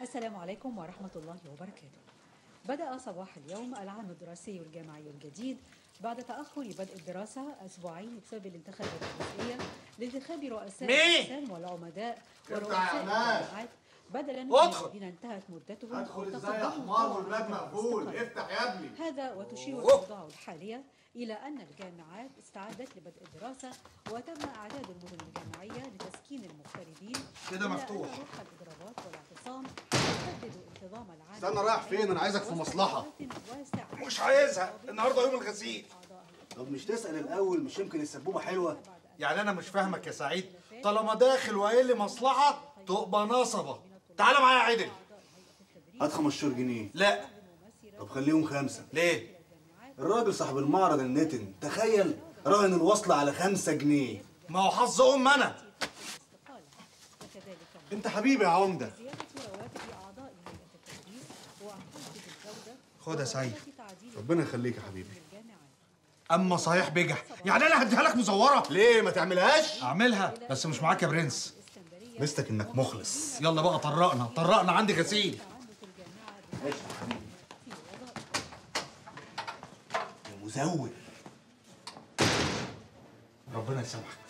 السلام عليكم ورحمة الله وبركاته بدأ صباح اليوم العام الدراسي الجامعي الجديد بعد تأخر بدء الدراسة أسبوعين بسبب الانتخابات الرئاسية لانتخاب رؤساء مين؟ الأقسام والعمداء ورؤساء افتح يا عماد. الجامعات بدلا من ادخل. الذين انتهت مدتهم ادخل أو ازاي يا تقدموا حمار خطوة والباب مقفول الاستقالة. افتح يا ابني هذا وتشير أوه. الأوضاع الحالية إلى أن الجامعات استعدت لبدء الدراسة وتم إعداد المدن الجامعية لتسكين المغتربين كده إلا مفتوح. أن روح الإضرابات والاعتصام تهدد انتظام العام استنى رايح فين؟ أنا عايزك في مصلحة. واسعة. مش عايزها النهارده يوم الغسيل طب مش تسأل الأول مش يمكن السبوبة حلوة؟ يعني انا مش فاهمك يا سعيد طالما داخل وقايل لي مصلحه تبقى نصبه تعالى معايا يا عدل هات 15 جنيه لا طب خليهم خمسة ليه الراجل صاحب المعرض النتن تخيل راهن الوصلة على خمسة جنيه ما هو حظ ام انا الاستقالة وكذلك انت حبيبي يا عمده زيادة رواتب أعضاء هيئة التدريس ومحاسبة الجودة خد يا سعيد. وإعادة تعديل ربنا يخليك يا حبيبي الجامعات اما صحيح بجح يعني انا هديها لك مزوره ليه ما تعملهاش؟ اعملها بس مش معاك يا برنس اسكندرية مستك انك مخلص يلا بقى طرقنا طرقنا عندي غسيل تعنت الجامعة في وظائف يا مزور ربنا يسامحك